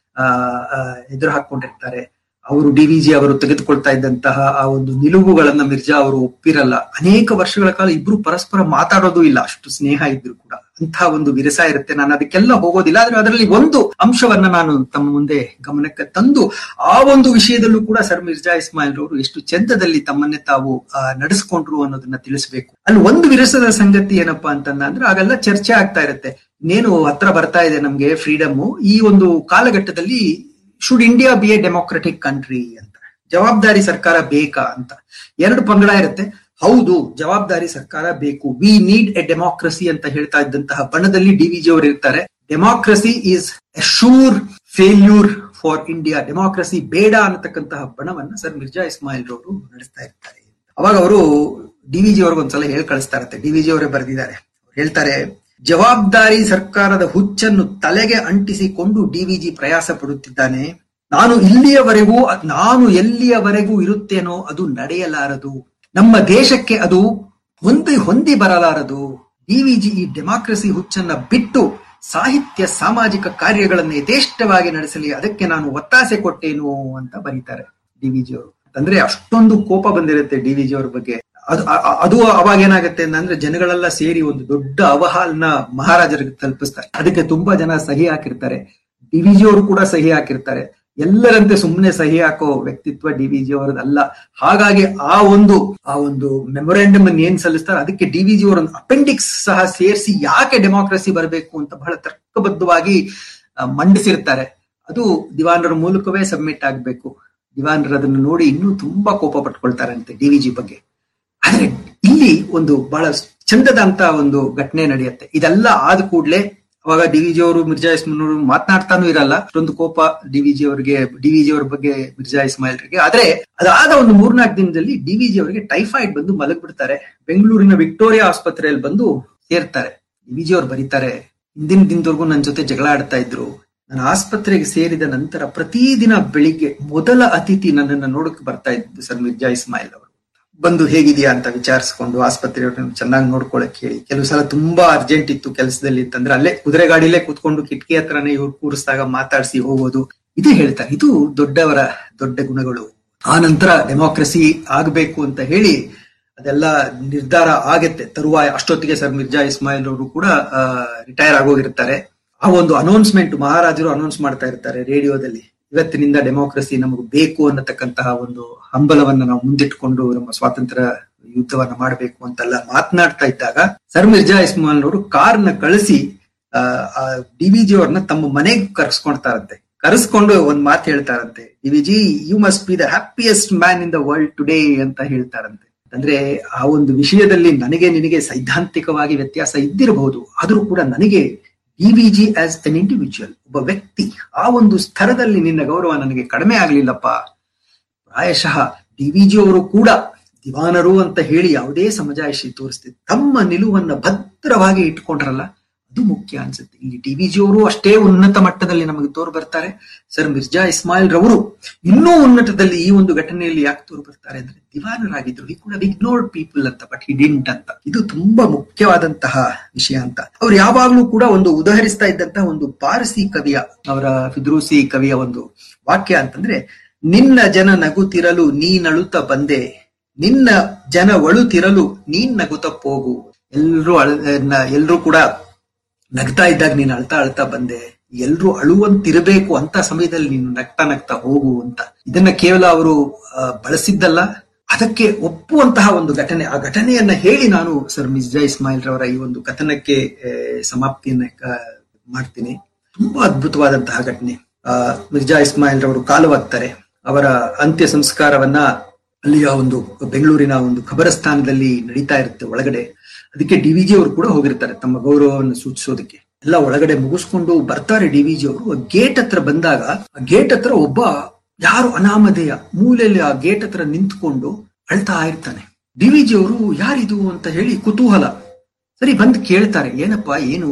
ಎದುರು ಹಾಕೊಂಡಿರ್ತಾರೆ ಅವರು ಡಿ ವಿಜಿ ಅವರು ತೆಗೆದುಕೊಳ್ತಾ ಇದ್ದಂತಹ ಆ ಒಂದು ನಿಲುವುಗಳನ್ನ ಮಿರ್ಜಾ ಅವರು ಒಪ್ಪಿರಲ್ಲ ಅನೇಕ ವರ್ಷಗಳ ಕಾಲ ಇಬ್ರು ಪರಸ್ಪರ ಮಾತಾಡೋದು ಇಲ್ಲ ಅಷ್ಟು ಸ್ನೇಹ ಇದ್ರು ಕೂಡ ಅಂತಹ ಒಂದು ವಿರಸ ಇರುತ್ತೆ ನಾನು ಅದಕ್ಕೆಲ್ಲ ಹೋಗೋದಿಲ್ಲ ಆದ್ರೆ ಅದರಲ್ಲಿ ಒಂದು ಅಂಶವನ್ನ ನಾನು ತಮ್ಮ ಮುಂದೆ ಗಮನಕ್ಕೆ ತಂದು ಆ ಒಂದು ವಿಷಯದಲ್ಲೂ ಕೂಡ ಸರ್ ಮಿರ್ಜಾ ಇಸ್ಮಾಯಿಲ್ ಅವರು ಎಷ್ಟು ಚಂದದಲ್ಲಿ ತಮ್ಮನ್ನೇ ತಾವು ನಡೆಸ್ಕೊಂಡ್ರು ಅನ್ನೋದನ್ನ ತಿಳಿಸ್ಬೇಕು ಅಲ್ಲಿ ಒಂದು ವಿರಸದ ಸಂಗತಿ ಏನಪ್ಪಾ ಅಂತಂದ ಅಂದ್ರೆ ಆಗೆಲ್ಲ ಚರ್ಚೆ ಆಗ್ತಾ ಇರುತ್ತೆ ಇನ್ನೇನು ಹತ್ರ ಬರ್ತಾ ಇದೆ ನಮ್ಗೆ ಫ್ರೀಡಮ್ ಈ ಒಂದು ಕಾಲಘಟ್ಟದಲ್ಲಿ should India be a democratic country ಅಂತ ಜವಾಬ್ದಾರಿ ಸರ್ಕಾರ ಬೇಕಾ ಅಂತ ಎರಡು ಪಂಗಡ ಇರುತ್ತೆ ಹೌದು ಜವಾಬ್ದಾರಿ ಸರ್ಕಾರ ಬೇಕು ವಿ ನೀಡ್ ಎ ಡೆಮೋಕ್ರಸಿ ಅಂತ ಹೇಳ್ತಾ ಇದ್ದಂತಹ ಬಣದಲ್ಲಿ ಡಿ ವಿಜಿ ಅವರು ಇರ್ತಾರೆ democracy is a sure failure for India democracy ಬೇಡ ಅನ್ನತಕ್ಕಂತಹ ಬಣವನ್ನ ಸರ್ ಮಿರ್ಜಾ ಇಸ್ಮಾಯಿಲ್ ರವರು ನಡೆಸ್ತಾ ಇರ್ತಾರೆ ಅವಾಗ ಅವರು ಡಿ ವಿಜಿ ಅವ್ರಿಗೊಂದ್ಸಲ ಹೇಳಿ ಕಳಿಸ್ತಾ ಇರತ್ತೆ ಡಿ ವಿಜಿ ಅವರೇ ಬರೆದಿದ್ದಾರೆ ಹೇಳ್ತಾರೆ ಜವಾಬ್ದಾರಿ ಸರ್ಕಾರದ ಹುಚ್ಚನ್ನು ತಲೆಗೆ ಅಂಟಿಸಿಕೊಂಡು ಡಿವಿಜಿ ಪ್ರಯಾಸ ಪಡುತ್ತಿದ್ದಾನೆ ನಾನು ಇಲ್ಲಿಯವರೆಗೂ ನಾನು ಎಲ್ಲಿಯವರೆಗೂ ಇರುತ್ತೇನೋ ಅದು ನಡೆಯಲಾರದು ನಮ್ಮ ದೇಶಕ್ಕೆ ಅದು ಹೊಂದಿ ಹೊಂದಿ ಬರಲಾರದು ಡಿವಿಜಿ ಈ ಡೆಮಾಕ್ರಸಿ ಹುಚ್ಚನ್ನ ಬಿಟ್ಟು ಸಾಹಿತ್ಯ ಸಾಮಾಜಿಕ ಕಾರ್ಯಗಳನ್ನು ಯಥೇಷ್ಟವಾಗಿ ನಡೆಸಲಿ ಅದಕ್ಕೆ ನಾನು ಒತ್ತಾಸೆ ಕೊಟ್ಟೇನು ಅಂತ ಬರೀತಾರೆ ಡಿವಿಜಿ ಅವರು ಅಂದ್ರೆ ಅಷ್ಟೊಂದು ಕೋಪ ಬಂದಿರುತ್ತೆ ಡಿವಿಜಿ ಅವ್ರ ಬಗ್ಗೆ ಅದು ಅದು ಅವಾಗ ಏನಾಗುತ್ತೆ ಅಂದ್ರೆ ಜನಗಳೆಲ್ಲ ಸೇರಿ ಒಂದು ದೊಡ್ಡ ಅವಹಾಲ್ನ ಮಹಾರಾಜರಿಗೆ ತಲುಪಿಸ್ತಾರೆ ಅದಕ್ಕೆ ತುಂಬಾ ಜನ ಸಹಿ ಹಾಕಿರ್ತಾರೆ ಡಿವಿಜಿ ಅವರು ಕೂಡ ಸಹಿ ಹಾಕಿರ್ತಾರೆ ಎಲ್ಲರಂತೆ ಸುಮ್ಮನೆ ಸಹಿ ಹಾಕೋ ವ್ಯಕ್ತಿತ್ವ ಡಿವಿಜಿ ಅವರದಲ್ಲ ಹಾಗಾಗಿ ಆ ಒಂದು ಆ ಒಂದು ಮೆಮೊರಾಂಡಮ್ ಅನ್ನು ಏನ್ ಸಲ್ಲಿಸ್ತಾರೆ ಅದಕ್ಕೆ ಡಿವಿಜಿ ಅವರ ಅಪೆಂಡಿಕ್ಸ್ ಸಹ ಸೇರಿಸಿ ಯಾಕೆ ಡೆಮಾಕ್ರಸಿ ಬರಬೇಕು ಅಂತ ಬಹಳ ತರ್ಕಬದ್ಧವಾಗಿ ಮಂಡಿಸಿರ್ತಾರೆ ಅದು ದಿವಾನರ ಮೂಲಕವೇ ಸಬ್ಮಿಟ್ ಆಗ್ಬೇಕು ದಿವಾನರು ಅದನ್ನು ನೋಡಿ ಇನ್ನೂ ತುಂಬಾ ಕೋಪ ಪಟ್ಕೊಳ್ತಾರಂತೆ ಡಿವಿಜಿ ಬಗ್ಗೆ ಆದ್ರೆ ಇಲ್ಲಿ ಒಂದು ಬಹಳ ಚಂದದಂತ ಒಂದು ಘಟನೆ ನಡೆಯುತ್ತೆ ಇದೆಲ್ಲ ಆದ ಕೂಡ್ಲೆ ಅವಾಗ ಡಿವಿಜಿ ಅವರು ಮಿರ್ಜಾ ಇಸ್ಮಾಯಿಲ್ ಅವರು ಮಾತನಾಡ್ತಾನೂ ಇರಲ್ಲ ಅಷ್ಟೊಂದು ಕೋಪ ಡಿವಿಜಿ ಅವರಿಗೆ ಡಿವಿಜಿ ಅವ್ರ ಬಗ್ಗೆ ಮಿರ್ಜಾ ಇಸ್ಮಾಯಿಲ್ರಿಗೆ ಆದ್ರೆ ಅದಾದ ಒಂದು ಮೂರ್ನಾಲ್ಕು ದಿನದಲ್ಲಿ ಡಿವಿಜಿ ಅವರಿಗೆ ಟೈಫಾಯ್ಡ್ ಬಂದು ಮಲಗ್ಬಿಡ್ತಾರೆ ಬೆಂಗಳೂರಿನ ವಿಕ್ಟೋರಿಯಾ ಆಸ್ಪತ್ರೆಯಲ್ಲಿ ಬಂದು ಸೇರ್ತಾರೆ ಡಿವಿಜಿ ಅವ್ರು ಬರೀತಾರೆ ಹಿಂದಿನ ದಿನದವರೆಗೂ ನನ್ನ ಜೊತೆ ಜಗಳ ಆಡ್ತಾ ಇದ್ರು ನಾನು ಆಸ್ಪತ್ರೆಗೆ ಸೇರಿದ ನಂತರ ಪ್ರತಿದಿನ ಬೆಳಿಗ್ಗೆ ಮೊದಲ ಅತಿಥಿ ನನ್ನನ್ನು ನೋಡಕ್ ಬರ್ತಾ ಇದ್ದು ಸರ್ ಮಿರ್ಜಾ ಇಸ್ಮಾಯಿಲ್ ಅವರು ಬಂದು ಹೇಗಿದೆಯಾ ಅಂತ ವಿಚಾರಿಸ್ಕೊಂಡು ಆಸ್ಪತ್ರೆಯವ್ರನ್ನ ಚೆನ್ನಾಗಿ ನೋಡ್ಕೊಳಕ್ ಹೇಳಿ ಕೆಲವು ಸಲ ತುಂಬಾ ಅರ್ಜೆಂಟ್ ಇತ್ತು ಕೆಲಸದಲ್ಲಿ ಅಂತಂದ್ರೆ ಅಲ್ಲೇ ಕುದುರೆ ಗಾಡಿಲೇ ಕೂತ್ಕೊಂಡು ಕಿಟಕಿ ಹತ್ರನೇ ಇವ್ರು ಕೂರಿಸಿದಾಗ ಮಾತಾಡಿಸಿ ಹೋಗೋದು ಇದೇ ಹೇಳ್ತಾರೆ ಇದು ದೊಡ್ಡವರ ದೊಡ್ಡ ಗುಣಗಳು ಆ ನಂತರ ಡೆಮೋಕ್ರಸಿ ಆಗ್ಬೇಕು ಅಂತ ಹೇಳಿ ಅದೆಲ್ಲ ನಿರ್ಧಾರ ಆಗತ್ತೆ ತರುವಾಯ ಅಷ್ಟೊತ್ತಿಗೆ ಸರ್ ಮಿರ್ಜಾ ಇಸ್ಮಾಯಿಲ್ ಅವರು ಕೂಡ ರಿಟೈರ್ ಆಗೋಗಿರ್ತಾರೆ ಆ ಒಂದು ಅನೌನ್ಸ್ಮೆಂಟ್ ಮಹಾರಾಜರು ಅನೌನ್ಸ್ ಮಾಡ್ತಾ ಇರ್ತಾರೆ ರೇಡಿಯೋದಲ್ಲಿ ಇವತ್ತಿನಿಂದ ಡೆಮೋಕ್ರಸಿ ನಮಗೆ ಬೇಕು ಅನ್ನತಕ್ಕಂತಹ ಒಂದು ಹಂಬಲವನ್ನ ನಾವು ಮುಂದಿಟ್ಕೊಂಡು ನಮ್ಮ ಸ್ವಾತಂತ್ರ್ಯ ಯುದ್ಧವನ್ನ ಮಾಡಬೇಕು ಅಂತೆಲ್ಲ ಮಾತನಾಡ್ತಾ ಇದ್ದಾಗ ಸರ್ ಮಿರ್ಜಾ ಇಸ್ಮಾಯಿಲ್ ಅವರು ಕಾರ್ನ ಕಳಿಸಿ ಆ ಡಿವಿಜಿ ಅವ್ರನ್ನ ತಮ್ಮ ಮನೆಗೆ ಕರ್ಸ್ಕೊಳ್ತಾರಂತೆ ಕರೆಸ್ಕೊಂಡು ಒಂದ್ ಮಾತು ಹೇಳ್ತಾರಂತೆ DVG you must be the happiest man in the world today ಅಂತ ಹೇಳ್ತಾರಂತೆ ಅಂದ್ರೆ ಆ ಒಂದು ವಿಷಯದಲ್ಲಿ ನನಗೆ ನಿನಗೆ ಸೈದ್ಧಾಂತಿಕವಾಗಿ ವ್ಯತ್ಯಾಸ ಇದ್ದಿರಬಹುದು ಆದ್ರೂ ಕೂಡ ನನಗೆ ಡಿವಿಜಿ ಆಸ್ ಅನ್ ಇಂಡಿವಿಜುವಲ್ ಒಬ್ಬ ವ್ಯಕ್ತಿ ಆ ಒಂದು ಸ್ತರದಲ್ಲಿ ನಿನ್ನ ಗೌರವ ನನಗೆ ಕಡಿಮೆ ಆಗ್ಲಿಲ್ಲಪ್ಪ ಪ್ರಾಯಶಃ ಡಿವಿಜಿ ಅವರು ಕೂಡ ದಿವಾನರು ಅಂತ ಹೇಳಿ ಯಾವುದೇ ಸಮಜಾಯಿಷಿ ತೋರಿಸ್ತಿದ್ರು ತಮ್ಮ ನಿಲುವನ್ನ ಭದ್ರವಾಗಿ ಇಟ್ಕೊಂಡ್ರಲ್ಲ ಅದು ಮುಖ್ಯ ಅನ್ಸುತ್ತೆ ಇಲ್ಲಿ ಡಿವಿಜಿ ಅವರು ಅಷ್ಟೇ ಉನ್ನತ ಮಟ್ಟದಲ್ಲಿ ನಮಗೆ ತೋರು ಬರ್ತಾರೆ ಸರ್ ಮಿರ್ಜಾ ಇಸ್ಮಾಯಿಲ್ ರವರು ಇನ್ನೂ ಉನ್ನತದಲ್ಲಿ ಈ ಒಂದು ಘಟನೆಯಲ್ಲಿ ಯಾಕೆ ತೋರು ಬರ್ತಾರೆ ಅಂದ್ರೆ ದಿವಾನರಾಗಿದ್ರು ಈ ಕೂಡ ಇಗ್ನೋರ್ಡ್ ಪೀಪಲ್ ಅಂತ ಬಟ್ ಹಿ ಡಿಂಟ್ ಅಂತ ಇದು ತುಂಬಾ ಮುಖ್ಯವಾದಂತಹ ವಿಷಯ ಅಂತ ಅವ್ರು ಯಾವಾಗ್ಲೂ ಕೂಡ ಒಂದು ಉದಾಹರಿಸ್ತಾ ಇದ್ದಂತಹ ಒಂದು ಪಾರಸಿ ಕವಿಯ ಅವರ ಫಿದ್ರೂಸಿ ಕವಿಯ ಒಂದು ವಾಕ್ಯ ಅಂತಂದ್ರೆ ನಿನ್ನ ಜನ ನಗುತ್ತಿರಲು ನೀ ನಳುತ್ತ ಬಂದೆ ನಿನ್ನ ಜನ ಒಳುತ್ತಿರಲು ನೀನ್ ನಗುತ್ತ ಹೋಗು ಎಲ್ರೂ ಅಳ ಎಲ್ರೂ ಕೂಡ ನಗ್ತಾ ಇದ್ದಾಗ ನೀನು ಅಳ್ತಾ ಅಳ್ತಾ ಬಂದೆ ಎಲ್ರು ಅಳುವಂತಿರಬೇಕು ಅಂತ ಸಮಯದಲ್ಲಿ ನೀನು ನಗ್ತಾ ನಗ್ತಾ ಹೋಗು ಅಂತ ಇದನ್ನ ಕೇವಲ ಅವರು ಬಳಸಿದ್ದಲ್ಲ ಅದಕ್ಕೆ ಒಪ್ಪುವಂತಹ ಒಂದು ಘಟನೆ ಆ ಘಟನೆಯನ್ನ ಹೇಳಿ ನಾನು ಸರ್ ಮಿರ್ಜಾ ಇಸ್ಮಾಯಿಲ್ ರವರ ಈ ಒಂದು ಕಥನಕ್ಕೆ ಸಮಾಪ್ತಿಯನ್ನ ಮಾಡ್ತೀನಿ ತುಂಬಾ ಅದ್ಭುತವಾದಂತಹ ಘಟನೆ ಆ ಮಿರ್ಜಾ ಇಸ್ಮಾಯಿಲ್ ರವರು ಕಾಲವಾಗ್ತಾರೆ ಅವರ ಅಂತ್ಯ ಸಂಸ್ಕಾರವನ್ನ ಅಲ್ಲಿಯ ಒಂದು ಬೆಂಗಳೂರಿನ ಒಂದು ಖಬರಸ್ಥಾನದಲ್ಲಿ ನಡೀತಾ ಇರುತ್ತೆ ಒಳಗಡೆ ಅದಕ್ಕೆ ಡಿವಿಜಿ ಅವರು ಕೂಡ ಹೋಗಿರ್ತಾರೆ ತಮ್ಮ ಗೌರವವನ್ನು ಸೂಚಿಸೋದಕ್ಕೆ ಎಲ್ಲ ಒಳಗಡೆ ಮುಗಿಸ್ಕೊಂಡು ಬರ್ತಾರೆ ಡಿವಿಜಿ ಅವರು ಗೇಟ್ ಹತ್ರ ಬಂದಾಗ ಆ ಗೇಟ್ ಹತ್ರ ಒಬ್ಬ ಯಾರು ಅನಾಮಧೇಯ ಮೂಲೆಯಲ್ಲಿ ಆ ಗೇಟ್ ಹತ್ರ ನಿಂತ್ಕೊಂಡು ಅಳ್ತಾ ಇರ್ತಾನೆ ಡಿವಿಜಿ ಅವರು ಯಾರಿದು ಅಂತ ಹೇಳಿ ಕುತೂಹಲ ಸರಿ ಬಂದು ಕೇಳ್ತಾರೆ ಏನಪ್ಪಾ ಏನು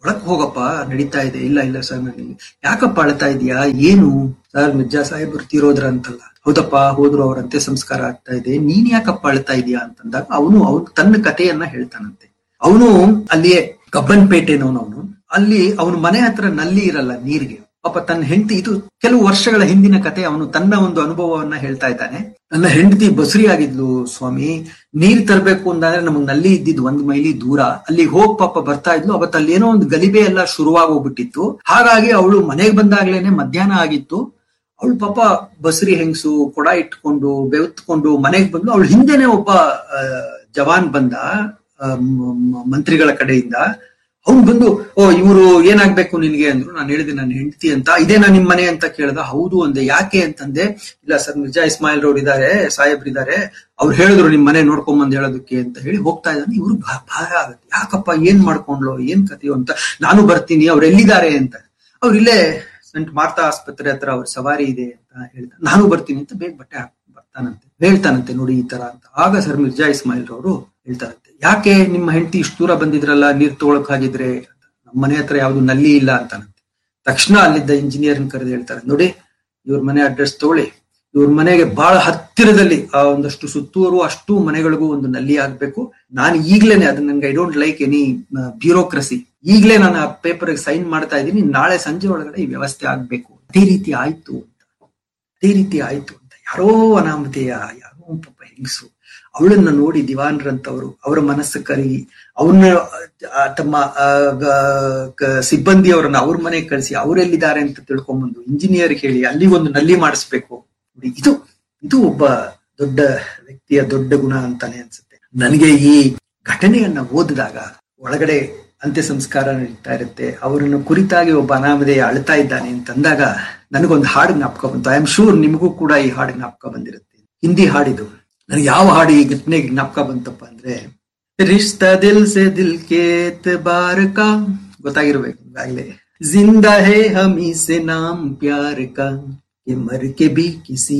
ಒಳಕ್ ಹೋಗಪ್ಪ ನಡೀತಾ ಇದೆ ಇಲ್ಲ ಇಲ್ಲ ಸರ್ ನನಗೆ ಯಾಕಪ್ಪ ಅಳ್ತಾ ಇದೀಯಾ ಏನು ಸರ್ ಮಿರ್ಜಾ ಸಾಹೇಬರು ತೀರೋದ್ರ ಅಂತಲ್ಲ ಹೌದಪ್ಪ ಹೋದ್ರು ಅವ್ರ ಅಂತ್ಯ ಸಂಸ್ಕಾರ ಆಗ್ತಾ ಇದೆ ನೀನ್ ಯಾಕಪ್ಪ ಅಳ್ತಾ ಇದೀಯಾ ಅಂತಂದಾಗ ಅವನು ಅವ್ನು ತನ್ನ ಕಥೆಯನ್ನ ಹೇಳ್ತಾನಂತೆ ಅವನು ಅಲ್ಲಿಯೇ ಕಬ್ಬನ್ಪೇಟೆನವನು ಅವನು ಅಲ್ಲಿ ಅವನ ಮನೆ ಹತ್ರ ನಲ್ಲಿ ಇರಲ್ಲ ನೀರಿಗೆ ಪಾಪ ತನ್ನ ಹೆಂಡತಿ ಇದು ಕೆಲವು ವರ್ಷಗಳ ಹಿಂದಿನ ಕತೆ ಅವನು ತನ್ನ ಒಂದು ಅನುಭವವನ್ನ ಹೇಳ್ತಾ ಇದ್ದಾನೆ ನನ್ನ ಹೆಂಡತಿ ಬಸುರಿ ಆಗಿದ್ಲು ಸ್ವಾಮಿ ನೀರ್ ತರಬೇಕು ಅಂತಂದ್ರೆ ನಮಗ್ ನಲ್ಲಿ ಇದ್ದಿದ್ ಒಂದ್ ಮೈಲಿ ದೂರ ಅಲ್ಲಿ ಹೋಗ್ ಪಾಪ ಬರ್ತಾ ಇದ್ಲು ಅವತ್ತು ಅಲ್ಲಿ ಏನೋ ಒಂದು ಗಲಿಬೆ ಎಲ್ಲ ಶುರುವಾಗೋಗ್ಬಿಟ್ಟಿತ್ತು ಹಾಗಾಗಿ ಅವಳು ಮನೆಗೆ ಬಂದಾಗ್ಲೇನೆ ಮಧ್ಯಾಹ್ನ ಆಗಿತ್ತು ಅವಳು ಪಾಪ ಬಸರಿ ಹೆಂಗಸು ಕೊಡ ಇಟ್ಕೊಂಡು ಬೆವತ್ಕೊಂಡು ಮನೆಗೆ ಬಂದು ಅವಳು ಹಿಂದೆನೆ ಒಬ್ಬ ಜವಾನ್ ಬಂದ ಮಂತ್ರಿಗಳ ಕಡೆಯಿಂದ ಅವ್ನು ಬಂದು ಓ ಇವರು ಏನಾಗ್ಬೇಕು ನಿನ್ಗೆ ಅಂದ್ರು ನಾನು ಹೇಳಿದೆ ನನ್ನ ಹೆಂಡತಿ ಅಂತ ಇದೇನಾ ನಿಮ್ ಮನೆ ಅಂತ ಕೇಳ್ದ ಹೌದು ಅಂದೆ ಯಾಕೆ ಅಂತಂದೆ ಇಲ್ಲ ಸರ್ ಮಿರ್ಜಾ ಇಸ್ಮಾಯಿಲ್ ರವ್ರು ಇದಾರೆ ಸಾಹೇಬ್ರು ಇದಾರೆ ಅವ್ರು ಹೇಳಿದ್ರು ನಿಮ್ ಮನೆ ನೋಡ್ಕೊಂಬಂದ್ ಹೇಳೋದಕ್ಕೆ ಅಂತ ಹೇಳಿ ಹೋಗ್ತಾ ಇದ್ದಾನೆ ಇವ್ರು ಭಾರ ಆಗುತ್ತೆ ಯಾಕಪ್ಪ ಏನ್ ಮಾಡ್ಕೊಂಡ್ಲು ಏನ್ ಕಥೆಯೋ ಅಂತ ನಾನು ಬರ್ತೀನಿ ಅವ್ರು ಎಲ್ಲಿದ್ದಾರೆ ಅಂತ ಅವ್ರು ಇಲ್ಲೇ ಸಂಟ್ ಮಾರ್ತಾ ಆಸ್ಪತ್ರೆ ಹತ್ರ ಅವ್ರ ಸವಾರಿ ಇದೆ ಅಂತ ಹೇಳ್ತಾರೆ ನಾನು ಬರ್ತೀನಿ ಅಂತ ಬೇಗ ಬಟ್ಟೆ ಹಾಕಿ ಬರ್ತಾನಂತೆ ಹೇಳ್ತಾನಂತೆ ನೋಡಿ ಈ ತರ ಅಂತ ಆಗ ಸರ್ ಮಿರ್ಜಾ ಇಸ್ಮಾಯಿಲ್ ರವರು ಹೇಳ್ತಾರಂತೆ ಯಾಕೆ ನಿಮ್ಮ ಹೆಂಡತಿ ಇಷ್ಟು ದೂರ ಬಂದಿದ್ರಲ್ಲ ನೀರ್ ತಗೊಳಕ್ ಹಾಗಿದ್ರೆ ನಮ್ಮ ಮನೆ ಹತ್ರ ಯಾವ್ದು ನಲ್ಲಿ ಇಲ್ಲ ಅಂತಾನಂತೆ ತಕ್ಷಣ ಅಲ್ಲಿದ್ದ ಇಂಜಿನಿಯರ್ ಕರೆದು ಹೇಳ್ತಾರೆ ನೋಡಿ ಇವ್ರ ಮನೆ ಅಡ್ರೆಸ್ ತಗೊಳ್ಳಿ ಇವ್ರ ಮನೆಗೆ ಬಹಳ ಹತ್ತಿರದಲ್ಲಿ ಆ ಒಂದಷ್ಟು ಸುತ್ತೂರು ಅಷ್ಟು ಮನೆಗಳಿಗೂ ಒಂದು ನಲ್ಲಿ ಆಗ್ಬೇಕು ನಾನು ಈಗ್ಲೇನೆ ಅದನ್ನ ನಂಗೆ I don't like any bureaucracy ಈಗ್ಲೇ ನಾನು ಆ ಪೇಪರ್ ಸೈನ್ ಮಾಡ್ತಾ ಇದ್ದೀನಿ ನಾಳೆ ಸಂಜೆ ಒಳಗಡೆ ಈ ವ್ಯವಸ್ಥೆ ಆಗ್ಬೇಕು ಅದೇ ರೀತಿ ಆಯ್ತು ಅಂತ ಅದೇ ರೀತಿ ಆಯ್ತು ಅಂತ ಯಾರೋ ಅನಾಮಧೇಯ ಯಾರೋ ಪಾಪ ಹೆಂಗಸು ಅವಳನ್ನ ನೋಡಿ ದಿವಾನ್ರಂತವರು ಅವರ ಮನಸ್ಸು ಕರಗಿ ಅವ್ರನ್ನ ತಮ್ಮ ಸಿಬ್ಬಂದಿಯವರನ್ನ ಅವ್ರ ಮನೆಗೆ ಕಳಿಸಿ ಅವರೆಲ್ಲಿದ್ದಾರೆ ಅಂತ ತಿಳ್ಕೊಂಬಂದು ಇಂಜಿನಿಯರ್ ಹೇಳಿ ಅಲ್ಲಿ ಒಂದು ನಲ್ಲಿ ಮಾಡಿಸ್ಬೇಕು ನೋಡಿ ಇದು ಇದು ಒಬ್ಬ ದೊಡ್ಡ ವ್ಯಕ್ತಿಯ ದೊಡ್ಡ ಗುಣ ಅಂತಾನೆ ಅನ್ಸುತ್ತೆ ನನಗೆ ಈ ಘಟನೆಯನ್ನ ಓದಿದಾಗ ಒಳಗಡೆ ಅಂತ್ಯ ಸಂಸ್ಕಾರ ನಡೀತಾ ಇರುತ್ತೆ ಅವರನ್ನು ಕುರಿತಾಗಿ ಒಬ್ಬ ಅನಾಮಧೇಯ ಅಳ್ತಾ ಇದ್ದಾನೆ ಅಂತಂದಾಗ ನನಗೊಂದು ಹಾಡು ಜ್ಞಾಪಕ ಬಂತು ಐ ಆಮ್ ಶೂರ್ ನಿಮಗೂ ಕೂಡ ಈ ಹಾಡು ಜ್ಞಾಪಕ ಬಂದಿರುತ್ತೆ ಹಿಂದಿ ಹಾಡಿದು ನನಗೆ ಯಾವ ಹಾಡು ಈ ಘಟನೆಗೆ ಜ್ಞಾಪಕ ಬಂತಪ್ಪ ಅಂದ್ರೆ ರಿಶ್ತಾ ದಿಲ್ ಸೆ ದಿಲ್ ಕೆ ಬಾರ್ ಕಾ ಗೊತ್ತಾಗಿರ್ಬೇಕು ಈಗಾಗಲೇ ಜಿಂದಾ ಹೇ ಹಮಿ ಸೆ ನಾಮ್ ಪ್ಯಾರ್ ಕಾ ಮರ್ ಕೆ ಬಿ ಕಿಸಿ